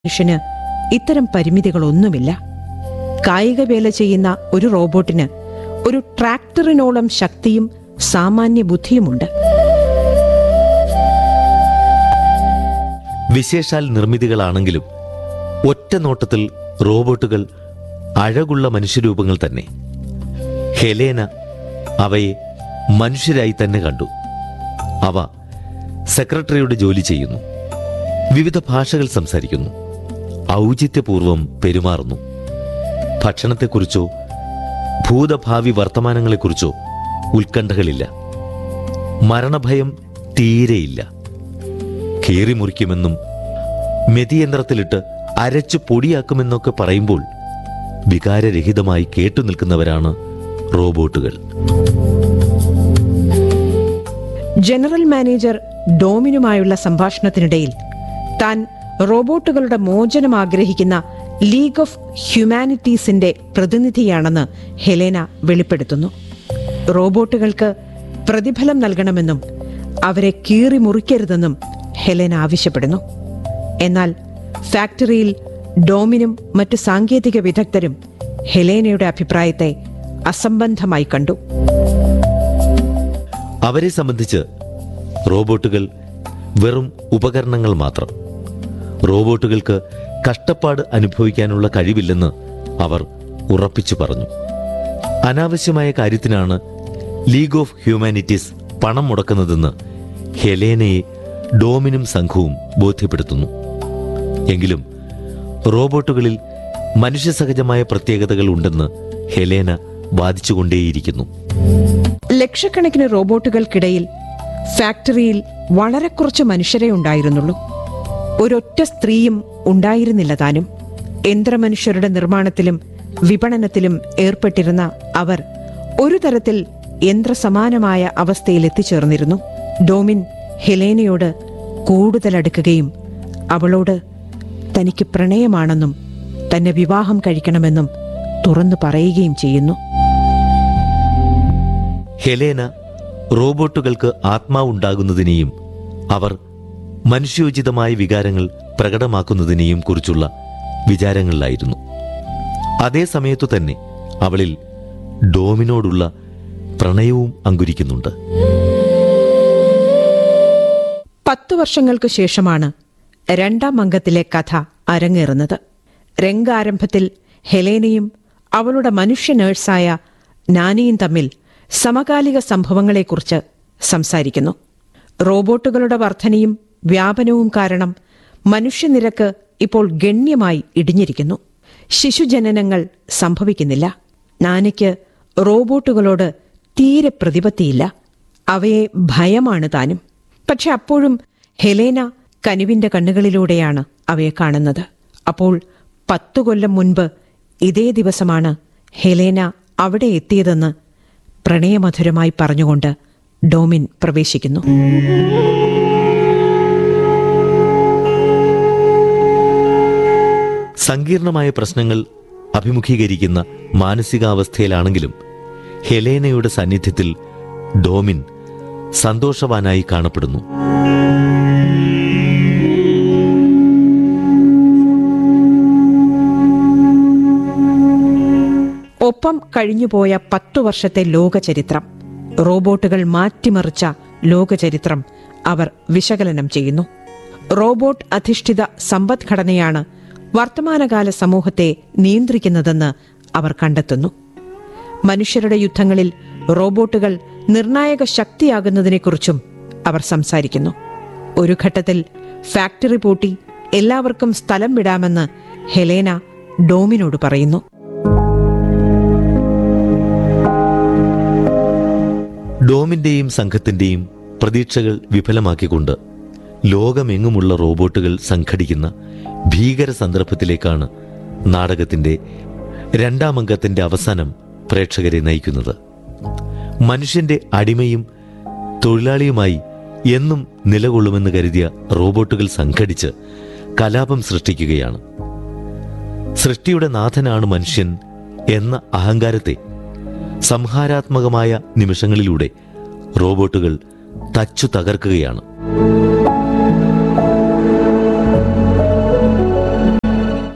മനുഷ്യന് ഇത്തരം പരിമിതികളൊന്നുമില്ല കായിക വേല ചെയ്യുന്ന ഒരു റോബോട്ടിന് ഒരു ട്രാക്ടറിനോളം ശക്തിയും സാമാന്യ ബുദ്ധിയുമുണ്ട് വിശേഷാൽ നിർമ്മിതികളാണെങ്കിലും ഒറ്റ നോട്ടത്തിൽ റോബോട്ടുകൾ അഴകുള്ള മനുഷ്യരൂപങ്ങൾ തന്നെ ഹെലേന അവയെ മനുഷ്യരായി തന്നെ കണ്ടു അവ സെക്രട്ടറിയുടെ ജോലി ചെയ്യുന്നു വിവിധ ഭാഷകൾ സംസാരിക്കുന്നു ഔചിത്യപൂർവം പെരുമാറുന്നു ഭക്ഷണത്തെക്കുറിച്ചോ ഭൂതഭാവി വർത്തമാനങ്ങളെക്കുറിച്ചോ ഉത്കണ്ഠകളില്ല മരണഭയം തീരെയില്ല കീറി മുറിക്കുമെന്നും മെതിയന്ത്രത്തിലിട്ട് അരച്ചു പൊടിയാക്കുമെന്നൊക്കെ പറയുമ്പോൾ വികാരരഹിതമായി കേട്ടു നിൽക്കുന്നവരാണ് റോബോട്ടുകൾ ജനറൽ മാനേജർ ഡോമിനുമായുള്ള സംഭാഷണത്തിനിടയിൽ താൻ റോബോട്ടുകളുടെ മോചനം ആഗ്രഹിക്കുന്ന ലീഗ് ഓഫ് ഹ്യൂമാനിറ്റീസിന്റെ പ്രതിനിധിയാണെന്ന് ഹെലേന വെളിപ്പെടുത്തുന്നു റോബോട്ടുകൾക്ക് പ്രതിഫലം നൽകണമെന്നും അവരെ കീറി മുറിക്കരുതെന്നും ഹെലേന ആവശ്യപ്പെടുന്നു എന്നാൽ ഫാക്ടറിയിൽ ഡോമിനും മറ്റു സാങ്കേതിക വിദഗ്ധരും ഹെലേനയുടെ അഭിപ്രായത്തെ അസംബന്ധമായി കണ്ടു അവരെ സംബന്ധിച്ച് റോബോട്ടുകൾ വെറും ഉപകരണങ്ങൾ മാത്രം റോബോട്ടുകൾക്ക് കഷ്ടപ്പാട് അനുഭവിക്കാനുള്ള കഴിവില്ലെന്ന് അവർ ഉറപ്പിച്ചു പറഞ്ഞു അനാവശ്യമായ കാര്യത്തിനാണ് ലീഗ് ഓഫ് ഹ്യൂമാനിറ്റീസ് പണം മുടക്കുന്നതെന്ന് ഹെലേനയെ ഡോമിനും സംഘവും ബോധ്യപ്പെടുത്തുന്നു എങ്കിലും റോബോട്ടുകളിൽ മനുഷ്യസഹജമായ പ്രത്യേകതകൾ ഉണ്ടെന്ന് ഹെലേന വാദിച്ചുകൊണ്ടേയിരിക്കുന്നു ലക്ഷക്കണക്കിന് റോബോട്ടുകൾക്കിടയിൽ ഫാക്ടറിയിൽ വളരെ കുറച്ച് മനുഷ്യരെ ഉണ്ടായിരുന്നുള്ളൂ ഒരൊറ്റ സ്ത്രീയും ഉണ്ടായിരുന്നില്ല താനും യന്ത്രമനുഷ്യരുടെ നിർമ്മാണത്തിലും വിപണനത്തിലും ഏർപ്പെട്ടിരുന്ന അവർ ഒരു തരത്തിൽ യന്ത്രസമാനമായ അവസ്ഥയിൽ എത്തിച്ചേർന്നിരുന്നു ഡോമിൻ ഹെലേനയോട് കൂടുതൽ അടുക്കുകയും അവളോട് തനിക്ക് പ്രണയമാണെന്നും തന്നെ വിവാഹം കഴിക്കണമെന്നും തുറന്നു പറയുകയും ചെയ്യുന്നു ഹെലേന റോബോട്ടുകൾക്ക് ആത്മാവുണ്ടാകുന്നതിനെയും അവർ മനുഷ്യോചിതമായ വികാരങ്ങൾ പ്രകടമാക്കുന്നതിനെയും കുറിച്ചുള്ള വിചാരങ്ങളിലായിരുന്നു അതേ സമയത്തു തന്നെ അവളിൽ ഡോമിനോടുള്ള പ്രണയവും അങ്കുരിക്കുന്നുണ്ട് പത്തു വർഷങ്ങൾക്ക് ശേഷമാണ് രണ്ടാം അംഗത്തിലെ കഥ അരങ്ങേറുന്നത് രംഗാരംഭത്തിൽ ഹെലേനയും അവളുടെ മനുഷ്യ നേഴ്സായ നാനിയും തമ്മിൽ സമകാലിക സംഭവങ്ങളെക്കുറിച്ച് സംസാരിക്കുന്നു റോബോട്ടുകളുടെ വർധനയും വ്യാപനവും കാരണം മനുഷ്യനിരക്ക് ഇപ്പോൾ ഗണ്യമായി ഇടിഞ്ഞിരിക്കുന്നു ശിശുജനനങ്ങൾ സംഭവിക്കുന്നില്ല നാനയ്ക്ക് റോബോട്ടുകളോട് തീരെ പ്രതിപത്തിയില്ല അവയെ ഭയമാണ് താനും പക്ഷെ അപ്പോഴും ഹെലേന കനുവിന്റെ കണ്ണുകളിലൂടെയാണ് അവയെ കാണുന്നത് അപ്പോൾ പത്തു കൊല്ലം മുൻപ് ഇതേ ദിവസമാണ് ഹെലേന അവിടെ എത്തിയതെന്ന് പ്രണയമധുരമായി പറഞ്ഞുകൊണ്ട് ഡോമിൻ പ്രവേശിക്കുന്നു സങ്കീർണമായ പ്രശ്നങ്ങൾ അഭിമുഖീകരിക്കുന്ന മാനസികാവസ്ഥയിലാണെങ്കിലും ഹെലേനയുടെ സാന്നിധ്യത്തിൽ ഡോമിൻ സന്തോഷവാനായി കാണപ്പെടുന്നു ഒപ്പം കഴിഞ്ഞുപോയ പത്തു വർഷത്തെ ലോകചരിത്രം റോബോട്ടുകൾ മാറ്റിമറിച്ച ലോകചരിത്രം അവർ വിശകലനം ചെയ്യുന്നു റോബോട്ട് അധിഷ്ഠിത സമ്പദ്ഘടനയാണ് വർത്തമാനകാല സമൂഹത്തെ നിയന്ത്രിക്കുന്നതെന്ന് അവർ കണ്ടെത്തുന്നു മനുഷ്യരുടെ യുദ്ധങ്ങളിൽ റോബോട്ടുകൾ നിർണായക ശക്തിയാകുന്നതിനെക്കുറിച്ചും അവർ സംസാരിക്കുന്നു ഒരു ഘട്ടത്തിൽ ഫാക്ടറി പൂട്ടി എല്ലാവർക്കും സ്ഥലം വിടാമെന്ന് ഹെലേന ഡോമിനോട് പറയുന്നു ഡോമിന്റെയും സംഘത്തിന്റെയും പ്രതീക്ഷകൾ വിഫലമാക്കിക്കൊണ്ട് ലോകമെങ്ങുമുള്ള റോബോട്ടുകൾ സംഘടിക്കുന്ന ഭീകര സന്ദർഭത്തിലേക്കാണ് നാടകത്തിന്റെ രണ്ടാം അംഗത്തിന്റെ അവസാനം പ്രേക്ഷകരെ നയിക്കുന്നത് മനുഷ്യന്റെ അടിമയും തൊഴിലാളിയുമായി എന്നും നിലകൊള്ളുമെന്ന് കരുതിയ റോബോട്ടുകൾ സംഘടിച്ച് കലാപം സൃഷ്ടിക്കുകയാണ് സൃഷ്ടിയുടെ നാഥനാണ് മനുഷ്യൻ എന്ന അഹങ്കാരത്തെ സംഹാരാത്മകമായ നിമിഷങ്ങളിലൂടെ റോബോട്ടുകൾ തച്ചു തകർക്കുകയാണ്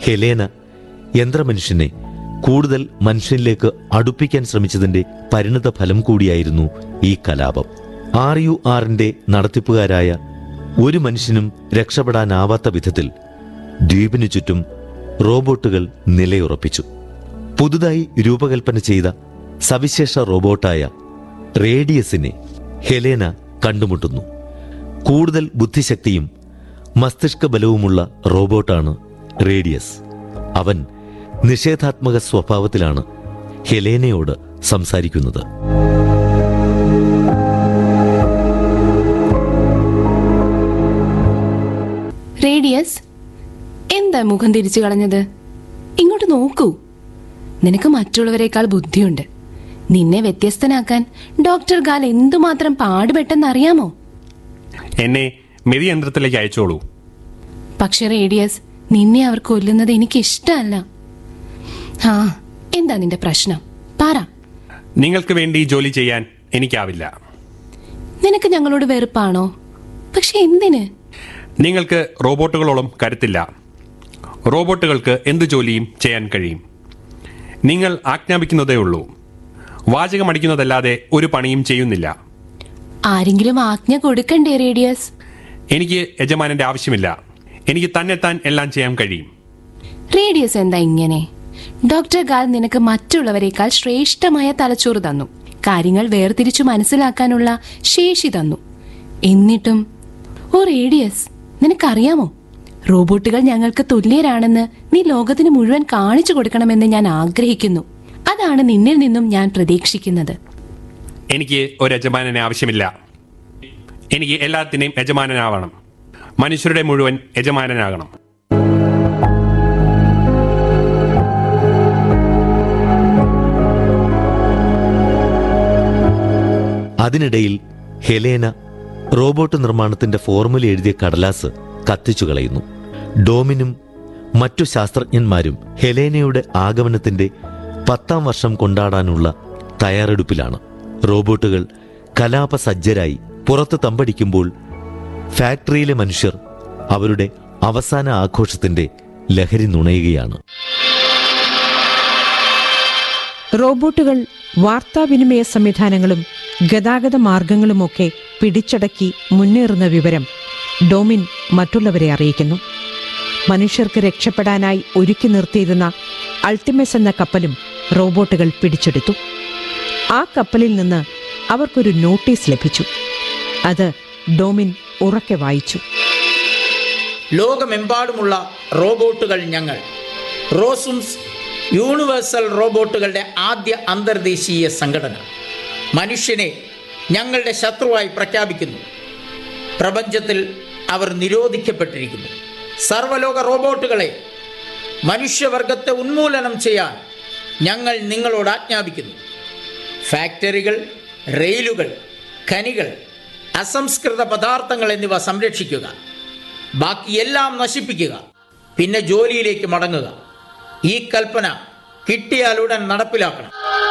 ഹെലേന യന്ത്രമനുഷ്യനെ കൂടുതൽ മനുഷ്യനിലേക്ക് അടുപ്പിക്കാൻ ശ്രമിച്ചതിന്റെ പരിണത ഫലം കൂടിയായിരുന്നു ഈ കലാപം ആർ യു ആറിന്റെ നടത്തിപ്പുകാരായ ഒരു മനുഷ്യനും രക്ഷപ്പെടാനാവാത്ത വിധത്തിൽ ദ്വീപിനു ചുറ്റും റോബോട്ടുകൾ നിലയുറപ്പിച്ചു പുതുതായി രൂപകൽപ്പന ചെയ്ത സവിശേഷ റോബോട്ടായ റേഡിയസിനെ ഹെലേന കണ്ടുമുട്ടുന്നു കൂടുതൽ ബുദ്ധിശക്തിയും മസ്തിഷ്ക ബലവുമുള്ള റോബോട്ടാണ് റേഡിയസ് അവൻ നിഷേധാത്മക സ്വഭാവത്തിലാണ് ഹെലേനയോട് സംസാരിക്കുന്നത് റേഡിയസ് എന്താ മുഖം തിരിച്ചു കളഞ്ഞത് ഇങ്ങോട്ട് നോക്കൂ നിനക്ക് മറ്റുള്ളവരെക്കാൾ ബുദ്ധിയുണ്ട് നിന്നെ വ്യത്യസ്തനാക്കാൻ ഡോക്ടർ ഗാൽ എന്തുമാത്രം പാടുപെട്ടെന്നറിയാമോ എന്നെ മെതിയന്ത്രത്തിലേക്ക് അയച്ചോളൂ പക്ഷെ റേഡിയസ് നിന്നെ അവർ കൊല്ലുന്നത് എനിക്ക് ഇഷ്ടമല്ല ആ എന്താ നിന്റെ പ്രശ്നം പറ നിങ്ങൾക്ക് വേണ്ടി ജോലി ചെയ്യാൻ എനിക്കാവില്ല നിനക്ക് ഞങ്ങളോട് വെറുപ്പാണോ പക്ഷെ എന്തിന് നിങ്ങൾക്ക് റോബോട്ടുകളോളം കരുത്തില്ല റോബോട്ടുകൾക്ക് എന്ത് ജോലിയും ചെയ്യാൻ കഴിയും നിങ്ങൾ ആജ്ഞാപിക്കുന്നതേ ഉള്ളൂ വാചകമടിക്കുന്നതല്ലാതെ ഒരു പണിയും ചെയ്യുന്നില്ല ആരെങ്കിലും ആജ്ഞ കൊടുക്കണ്ടേ റേഡിയസ് എനിക്ക് യജമാനന്റെ ആവശ്യമില്ല എനിക്ക് തന്നെത്താൻ എല്ലാം ചെയ്യാൻ കഴിയും റേഡിയസ് എന്താ ഇങ്ങനെ ഡോക്ടർ ഗാൽ നിനക്ക് മറ്റുള്ളവരെക്കാൾ ശ്രേഷ്ഠമായ തലച്ചോറ് തന്നു കാര്യങ്ങൾ വേർതിരിച്ചു മനസ്സിലാക്കാനുള്ള ശേഷി തന്നു എന്നിട്ടും ഓ റേഡിയസ് നിനക്കറിയാമോ റോബോട്ടുകൾ ഞങ്ങൾക്ക് തുല്യരാണെന്ന് നീ ലോകത്തിന് മുഴുവൻ കാണിച്ചു കൊടുക്കണമെന്ന് ഞാൻ ആഗ്രഹിക്കുന്നു അതാണ് നിന്നിൽ നിന്നും ഞാൻ പ്രതീക്ഷിക്കുന്നത് എനിക്ക് ഒരു യജമാനനെ ആവശ്യമില്ല എനിക്ക് എല്ലാത്തിനെയും യജമാനനാവണം മനുഷ്യരുടെ മുഴുവൻ യജമാനനാകണം അതിനിടയിൽ ഹെലേന റോബോട്ട് നിർമ്മാണത്തിന്റെ ഫോർമുല എഴുതിയ കടലാസ് കത്തിച്ചു കളയുന്നു ഡോമിനും മറ്റു ശാസ്ത്രജ്ഞന്മാരും ഹെലേനയുടെ ആഗമനത്തിന്റെ പത്താം വർഷം കൊണ്ടാടാനുള്ള തയ്യാറെടുപ്പിലാണ് റോബോട്ടുകൾ കലാപസജ്ജരായി പുറത്ത് തമ്പടിക്കുമ്പോൾ ഫാക്ടറിയിലെ മനുഷ്യർ അവരുടെ അവസാന ആഘോഷത്തിന്റെ ലഹരി നുണയുകയാണ് റോബോട്ടുകൾ വാർത്താവിനിമയ സംവിധാനങ്ങളും ഗതാഗത മാർഗങ്ങളുമൊക്കെ പിടിച്ചടക്കി മുന്നേറുന്ന വിവരം ഡോമിൻ മറ്റുള്ളവരെ അറിയിക്കുന്നു മനുഷ്യർക്ക് രക്ഷപ്പെടാനായി ഒരുക്കി നിർത്തിയിരുന്ന അൾട്ടിമസ് എന്ന കപ്പലും റോബോട്ടുകൾ പിടിച്ചെടുത്തു ആ കപ്പലിൽ നിന്ന് അവർക്കൊരു നോട്ടീസ് ലഭിച്ചു അത് ഡോമിൻ ഉറക്കെ വായിച്ചു ലോകമെമ്പാടുമുള്ള റോബോട്ടുകൾ ഞങ്ങൾ റോസുംസ് യൂണിവേഴ്സൽ റോബോട്ടുകളുടെ ആദ്യ അന്തർദേശീയ സംഘടന മനുഷ്യനെ ഞങ്ങളുടെ ശത്രുവായി പ്രഖ്യാപിക്കുന്നു പ്രപഞ്ചത്തിൽ അവർ നിരോധിക്കപ്പെട്ടിരിക്കുന്നു സർവ്വലോക റോബോട്ടുകളെ മനുഷ്യവർഗത്തെ ഉന്മൂലനം ചെയ്യാൻ ഞങ്ങൾ നിങ്ങളോട് ആജ്ഞാപിക്കുന്നു ഫാക്ടറികൾ റെയിലുകൾ ഖനികൾ അസംസ്കൃത പദാർത്ഥങ്ങൾ എന്നിവ സംരക്ഷിക്കുക ബാക്കിയെല്ലാം നശിപ്പിക്കുക പിന്നെ ജോലിയിലേക്ക് മടങ്ങുക ഈ കൽപ്പന കിട്ടിയാലുടൻ നടപ്പിലാക്കണം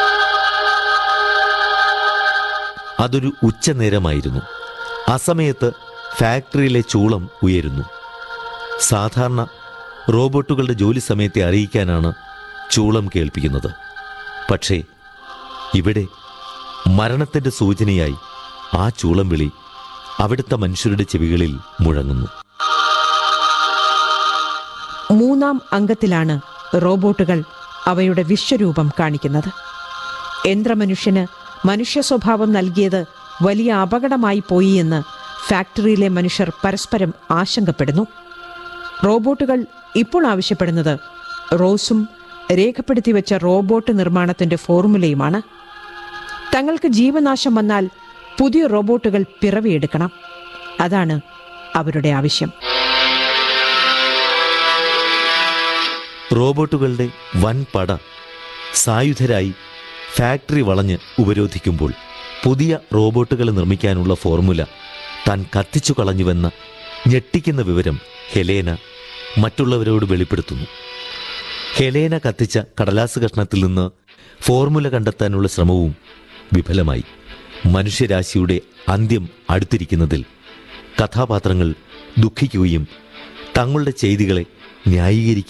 അതൊരു ഉച്ചനേരമായിരുന്നു അസമയത്ത് ഫാക്ടറിയിലെ ചൂളം ഉയരുന്നു സാധാരണ റോബോട്ടുകളുടെ ജോലി സമയത്തെ അറിയിക്കാനാണ് ചൂളം കേൾപ്പിക്കുന്നത് പക്ഷേ ഇവിടെ മരണത്തിന്റെ സൂചനയായി ആ ചൂളം വിളി അവിടുത്തെ മനുഷ്യരുടെ ചെവികളിൽ മുഴങ്ങുന്നു മൂന്നാം അംഗത്തിലാണ് റോബോട്ടുകൾ അവയുടെ വിശ്വരൂപം കാണിക്കുന്നത് യന്ത്രമനുഷ്യന് മനുഷ്യ സ്വഭാവം നൽകിയത് വലിയ അപകടമായി പോയി എന്ന് ഫാക്ടറിയിലെ മനുഷ്യർ പരസ്പരം ആശങ്കപ്പെടുന്നു റോബോട്ടുകൾ ഇപ്പോൾ ആവശ്യപ്പെടുന്നത് റോസും രേഖപ്പെടുത്തി വെച്ച റോബോട്ട് നിർമ്മാണത്തിന്റെ ഫോർമുലയുമാണ് തങ്ങൾക്ക് ജീവനാശം വന്നാൽ പുതിയ റോബോട്ടുകൾ പിറവിയെടുക്കണം അതാണ് അവരുടെ ആവശ്യം റോബോട്ടുകളുടെ വൻ പട സായുധരായി ഫാക്ടറി വളഞ്ഞ് ഉപരോധിക്കുമ്പോൾ പുതിയ റോബോട്ടുകൾ നിർമ്മിക്കാനുള്ള ഫോർമുല താൻ കത്തിച്ചു കളഞ്ഞുവെന്ന ഞെട്ടിക്കുന്ന വിവരം ഹെലേന മറ്റുള്ളവരോട് വെളിപ്പെടുത്തുന്നു ഹെലേന കത്തിച്ച കടലാസ് കഷ്ണത്തിൽ നിന്ന് ഫോർമുല കണ്ടെത്താനുള്ള ശ്രമവും വിഫലമായി മനുഷ്യരാശിയുടെ അന്ത്യം അടുത്തിരിക്കുന്നതിൽ കഥാപാത്രങ്ങൾ ദുഃഖിക്കുകയും തങ്ങളുടെ ചെയ്തികളെ ന്യായീകരിക്കുകയും